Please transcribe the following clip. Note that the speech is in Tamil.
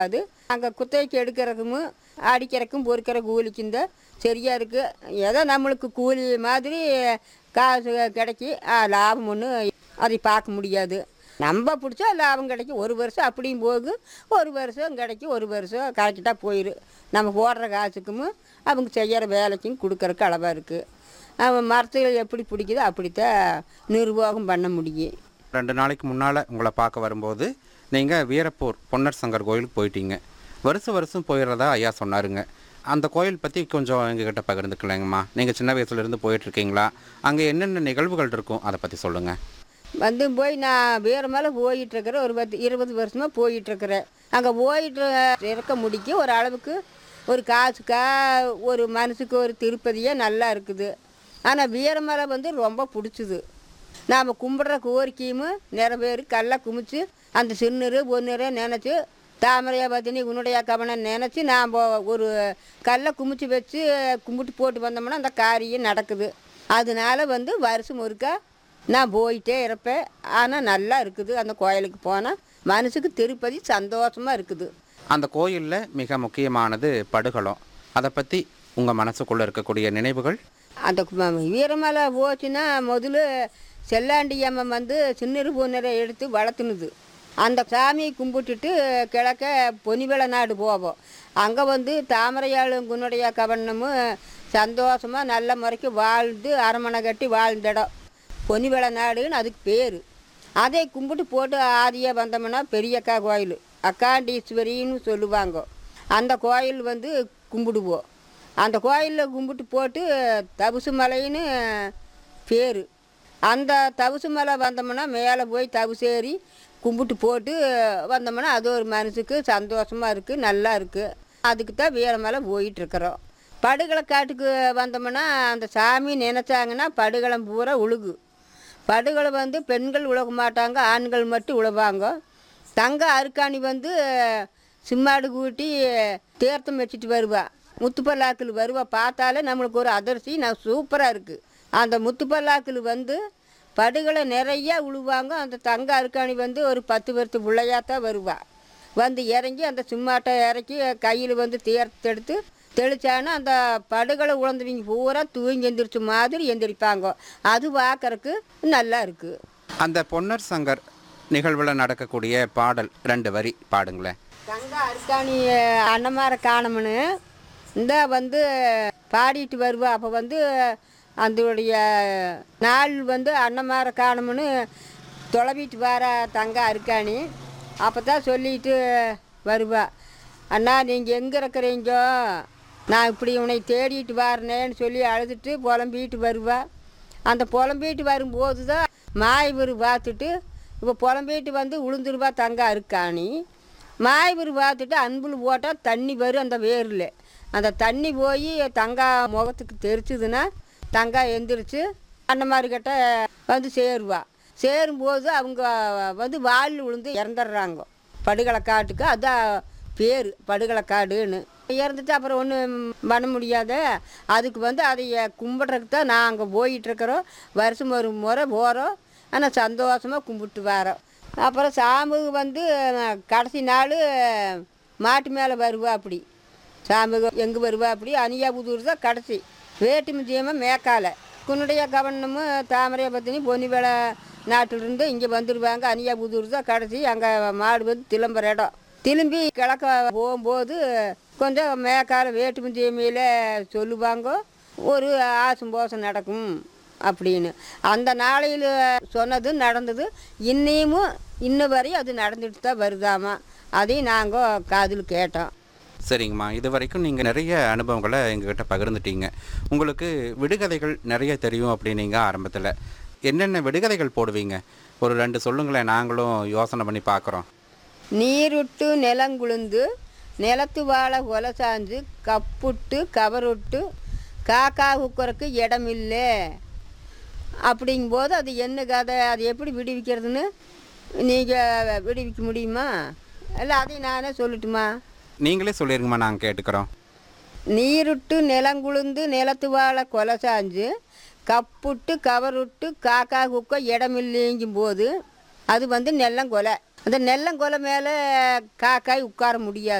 அது அங்கே குத்தகைக்கு எடுக்கிறதுக்கும் அடிக்கிறதுக்கும் பொறுக்கிற கூலிக்கும் தான் சரியாக இருக்குது ஏதோ நம்மளுக்கு கூலி மாதிரி காசு கிடைக்கி ஆ, லாபம் ஒன்றும் அதை பார்க்க முடியாது நம்ம பிடிச்சா லாபம் கிடைக்கும் ஒரு வருஷம் அப்படியும் போகும் ஒரு வருஷம் கிடைக்கும் ஒரு வருஷம் கரெக்டாக போயிடும் நம்ம போடுற காசுக்கும் அவங்க செய்கிற வேலைக்கும் கொடுக்குறக்கு அளவாக இருக்குது அவன் மரத்தில் எப்படி பிடிக்குதோ அப்படித்தான் நிர்வாகம் பண்ண முடியும் ரெண்டு நாளைக்கு முன்னால் உங்களை பார்க்க வரும்போது நீங்கள் வீரப்பூர் பொன்னர் சங்கர் கோயிலுக்கு போயிட்டீங்க வருஷம் வருஷம் போயிடுறதா ஐயா சொன்னாருங்க அந்த கோயில் பற்றி கொஞ்சம் எங்ககிட்ட பகிர்ந்துக்கலாங்கம்மா நீங்கள் சின்ன வயசுலேருந்து போயிட்டுருக்கீங்களா அங்கே என்னென்ன நிகழ்வுகள் இருக்கும் அதை பற்றி சொல்லுங்கள் வந்து போய் நான் வேறு மேலே போயிட்டுருக்கிறேன் ஒரு பத்து இருபது வருஷமாக போயிட்டுருக்கிறேன் அங்கே போயிட்டு இருக்க முடிக்க ஒரு அளவுக்கு ஒரு காசுக்கா ஒரு மனசுக்கு ஒரு திருப்பதியாக நல்லா இருக்குது ஆனால் வீரமலை வந்து ரொம்ப பிடிச்சிது நாம் கும்பிட்ற கோரிக்கையும் நிறைவேறி கல்லை குமிச்சு அந்த சின்னரு பொன்னரு நினச்சி தாமரையா பத்தினி உன்னுடைய கவனம் நினச்சி நாம் ஒரு கல்லை குமிச்சு வச்சு கும்பிட்டு போட்டு வந்தோம்னா அந்த காரியம் நடக்குது அதனால வந்து வருஷம் ஒருக்கா நான் போயிட்டே இருப்பேன் ஆனால் நல்லா இருக்குது அந்த கோயிலுக்கு போனால் மனசுக்கு திருப்பதி சந்தோஷமாக இருக்குது அந்த கோயிலில் மிக முக்கியமானது படுகளம் அதை பற்றி உங்கள் மனசுக்குள்ளே இருக்கக்கூடிய நினைவுகள் அந்த கு- வீரமலை போச்சுன்னா முதல்ல செல்லாண்டி அம்மன் வந்து சின்னரு பொன்னரை எடுத்து வளர்த்துனுது அந்த சாமியை கும்பிட்டுட்டு கிழக்க பொன்னிவள நாடு போவோம் அங்கே வந்து தாமரையாளும் குன்னுடைய கவனமும் சந்தோஷமாக நல்ல முறைக்கு வாழ்ந்து அரமனை கட்டி வாழ்ந்த இடம் பொன்னிவள நாடுன்னு அதுக்கு பேர் அதை கும்பிட்டு போட்டு ஆதியாக வந்தோம்னா பெரியக்கா கோயில் அக்காண்டீஸ்வரின்னு சொல்லுவாங்க அந்த கோயில் வந்து கும்பிடுவோம் அந்த கோயிலில் கும்பிட்டு போட்டு தபசு மலைன்னு பேர் அந்த தபசு மலை வந்தோம்னா மேலே போய் தபசேறி கும்பிட்டு போட்டு வந்தோம்னா அது ஒரு மனசுக்கு சந்தோஷமாக இருக்குது நல்லா இருக்குது அதுக்கு தான் வீர மேலே போயிட்டுருக்குறோம் படுகளை காட்டுக்கு வந்தோம்னா அந்த சாமி நினச்சாங்கன்னா படுகளம் பூரா உழுகு படுகளை வந்து பெண்கள் உழக மாட்டாங்க ஆண்கள் மட்டும் உழவாங்க தங்க அருக்காணி வந்து சிம்மாடு கூட்டி தீர்த்தம் வச்சுட்டு வருவா முத்துப்பல்லாக்கில் வருவா பார்த்தாலே நம்மளுக்கு ஒரு அதிர்ச்சி நான் சூப்பராக இருக்குது அந்த முத்துப்பல்லாக்கில் வந்து படுகளை நிறையா உழுவாங்க அந்த தங்க அருக்காணி வந்து ஒரு பத்து பத்து பிள்ளையாத்தான் வருவா வந்து இறங்கி அந்த சிம்மாட்டை இறக்கி கையில் வந்து தீர்த்தெடுத்து தெளிச்சானா அந்த படுகளை உழந்தவங்க பூரா தூங்கி எந்திரிச்ச மாதிரி எந்திரிப்பாங்க அது பார்க்கறக்கு நல்லா இருக்குது அந்த பொன்னர் சங்கர் நிகழ்வில் நடக்கக்கூடிய பாடல் ரெண்டு வரி பாடுங்களேன் தங்க அருக்காணி அன்னமார காணமுன்னு இந்த வந்து பாடிட்டு வருவா அப்போ வந்து அதோடைய நாள் வந்து அன்னமார காணமுன்னு தொலைவிட்டு வர தங்க அருக்காணி அப்போ தான் சொல்லிட்டு வருவா அண்ணா நீங்கள் எங்கே இருக்கிறீங்க நான் இப்படி உன்னை தேடிட்டு வரனேன்னு சொல்லி அழுதுட்டு புலம்பிட்டு வருவா அந்த புலம்பிட்டு வரும்போது தான் மாயவர் பார்த்துட்டு இப்போ புலம்பிட்டு வந்து உளுந்துருவா தங்க அருக்காணி மாயவர் பார்த்துட்டு அன்புல போட்டால் தண்ணி வரும் அந்த வேரில் அந்த தண்ணி போய் தங்கா முகத்துக்கு தெரிச்சுதுன்னா தங்கா எந்திரிச்சு அந்த மாதிரி கிட்ட வந்து சேருவா சேரும்போது அவங்க வந்து வால் விழுந்து இறந்துடுறாங்க படுகளை காட்டுக்கு அதான் பேர் படுகளை காடுன்னு இறந்துட்டு அப்புறம் ஒன்றும் பண்ண முடியாத அதுக்கு வந்து அதை கும்பிட்றதுக்கு தான் நாங்கள் போயிட்டுருக்குறோம் வருஷம் ஒரு முறை போகிறோம் ஆனால் சந்தோஷமாக கும்பிட்டு வரோம் அப்புறம் சாமுக்கு வந்து கடைசி நாள் மாட்டு மேலே வருவா அப்படி சாமுக எங்கே வருவா அப்படி அனியாபுதூர் தான் கடைசி வேட்டு முத்தியமாக மேக்கால குன்னுடைய கவனமும் தாமரையை பற்றினி பொன்னிவேலை நாட்டிலிருந்து இங்கே வந்துடுவாங்க அனியாபுதூர் தான் கடைசி அங்கே மாடு வந்து திளம்புற இடம் திரும்பி கிழக்க போகும்போது கொஞ்சம் மேக்கால வேட்டு முத்தியமையில் சொல்லுவாங்க ஒரு ஆசும் போசம் நடக்கும் அப்படின்னு அந்த நாளையில் சொன்னது நடந்தது இன்னையும் இன்ன வரையும் அது நடந்துட்டு தான் வருதாமா அதையும் நாங்கள் காதில் கேட்டோம் சரிங்கம்மா இது வரைக்கும் நீங்கள் நிறைய அனுபவங்களை எங்ககிட்ட பகிர்ந்துட்டீங்க உங்களுக்கு விடுகதைகள் நிறைய தெரியும் அப்படின்னீங்க ஆரம்பத்தில் என்னென்ன விடுகதைகள் போடுவீங்க ஒரு ரெண்டு சொல்லுங்களேன் நாங்களும் யோசனை பண்ணி பார்க்குறோம் நீருட்டு நிலங்குளுந்து நிலத்து வாழை கொலை சாஞ்சு கப்புட்டு கவருட்டு காக்கா குக்கருக்கு இடமில்லை அப்படிங்கும்போது அது என்ன கதை அது எப்படி விடுவிக்கிறதுன்னு நீங்கள் விடுவிக்க முடியுமா இல்லை அதையும் நானே சொல்லட்டுமா நீங்களே சொல்லிருங்கம்மா நாங்கள் கேட்டுக்கிறோம் நீருட்டு நிலங்குளுந்து நிலத்து வாழை கொலை சாஞ்சு கப்புட்டு கவருட்டு காக்கா குக்க இடமில்லைங்கும் போது அது வந்து நெல்லங்கொலை அந்த நெல்லங்கொலை மேலே காக்காய் உட்கார முடியாது